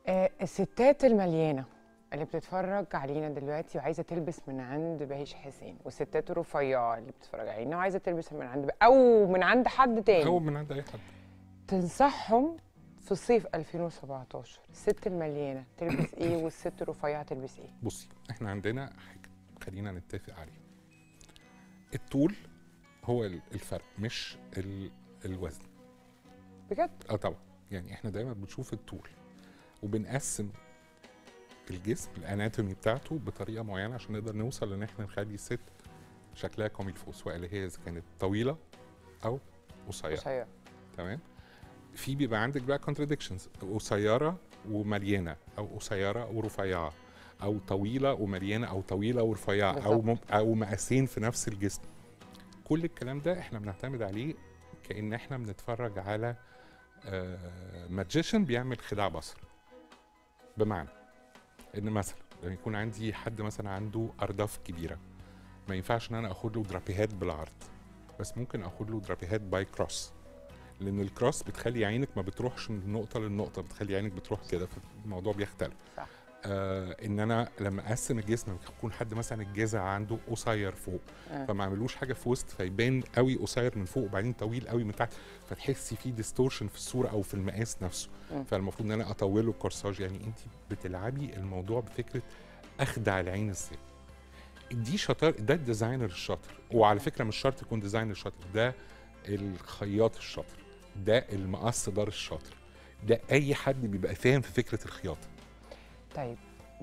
آه، الستات المليانه اللي بتتفرج علينا دلوقتي وعايزه تلبس من عند بهيش حسين والستات الرفيعه اللي بتتفرج علينا وعايزه تلبس من عند او من عند حد تاني او من عند اي حد تنصحهم في صيف 2017 الست المليانه تلبس ايه والست الرفيعه تلبس ايه بصي احنا عندنا حاجه خلينا نتفق عليها الطول هو ال- الفرق مش ال- الوزن بجد اه طبعا يعني احنا دايما بنشوف الطول وبنقسم الجسم الاناتومي بتاعته بطريقه معينه عشان نقدر نوصل ان احنا نخلي الست شكلها كوميلفو سواء اللي هي اذا كانت طويله او قصيره قصيره تمام في بيبقى عندك بقى كونتراديكشنز قصيره ومليانه او قصيره ورفيعه او طويله ومليانه او طويله ورفيعه او بالظبط. مم او مقاسين في نفس الجسم كل الكلام ده احنا بنعتمد عليه كان احنا بنتفرج على ماجيشن بيعمل خداع بصر بمعنى ان مثلا لما يكون عندي حد مثلا عنده ارداف كبيره ما ينفعش ان انا اخد له درابيهات بالعرض بس ممكن اخد له درابيهات باي كروس لان الكروس بتخلي عينك ما بتروحش من نقطه للنقطه بتخلي عينك بتروح كده فالموضوع بيختلف صح آه ان انا لما اقسم الجسم يكون حد مثلا الجذع عنده قصير فوق آه. فما اعملوش حاجه في وسط فيبان قوي قصير من فوق وبعدين طويل قوي من تحت فتحسي فيه ديستورشن في الصوره او في المقاس نفسه مم. فالمفروض ان انا اطوله الكورساج يعني انت بتلعبي الموضوع بفكره اخدع العين ازاي دي شطار ده الديزاينر الشاطر وعلى فكره مش شرط يكون ديزاينر شاطر ده الخياط الشاطر ده المقص دار الشاطر ده اي حد بيبقى فاهم في فكره الخياطه طيب